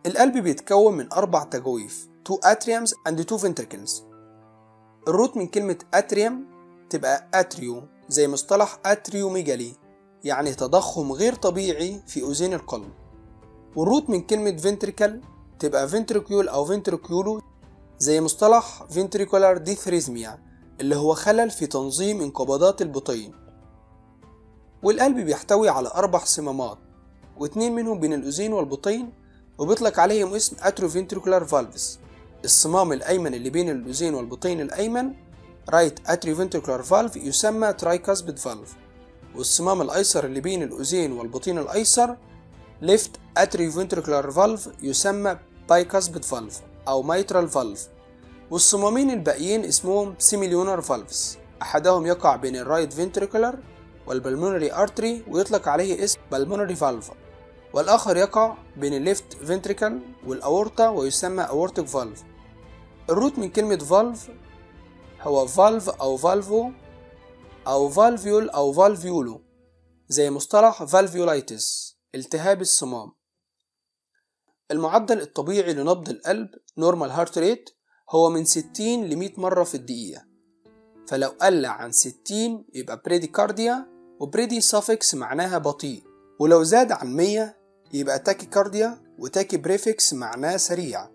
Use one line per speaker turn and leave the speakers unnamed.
القلب بيتكون من أربع تجويف 2 atriums and 2 ventricles الروت من كلمة أتريوم تبقى أتريو زي مصطلح أتريوميجالي يعني تضخم غير طبيعي في أذين القلب والروت من كلمة فنتريكل تبقى فنتريكيول أو فنتريكيولو زي مصطلح ventricular dysrhythmia اللي هو خلل في تنظيم انقباضات البطين والقلب بيحتوي على أربع صمامات واتنين منهم بين الأذين والبطين وبيطلق عليهم اسم atrioventricular valves الصمام الأيمن اللي بين الأذين والبطين الأيمن right atrioventricular valve يسمى tricuspid valve والصمام الأيسر اللي بين الأذين والبطين الأيسر left atrioventricular valve يسمى bicuspid valve أو mitral valve والصمامين الباقيين اسمهم semilunar valves أحدهم يقع بين الرايت ventricular والبلمونري artery ويطلق عليه اسم pulmonary valve والآخر يقع بين الليفت فنتريكل والأورطة ويسمى aortic valve الروت من كلمة valve هو valve أو valvo أو valvule أو valvulo زي مصطلح valvulitis التهاب الصمام المعدل الطبيعي لنبض القلب normal heart rate هو من 60 ل 100 مرة في الدقيقة فلو قل عن 60 يبقى بريديكارديا وبريدي suffix معناها بطيء ولو زاد عن 100 يبقى تاكيكارديا وتاكي بريفكس معناه سريع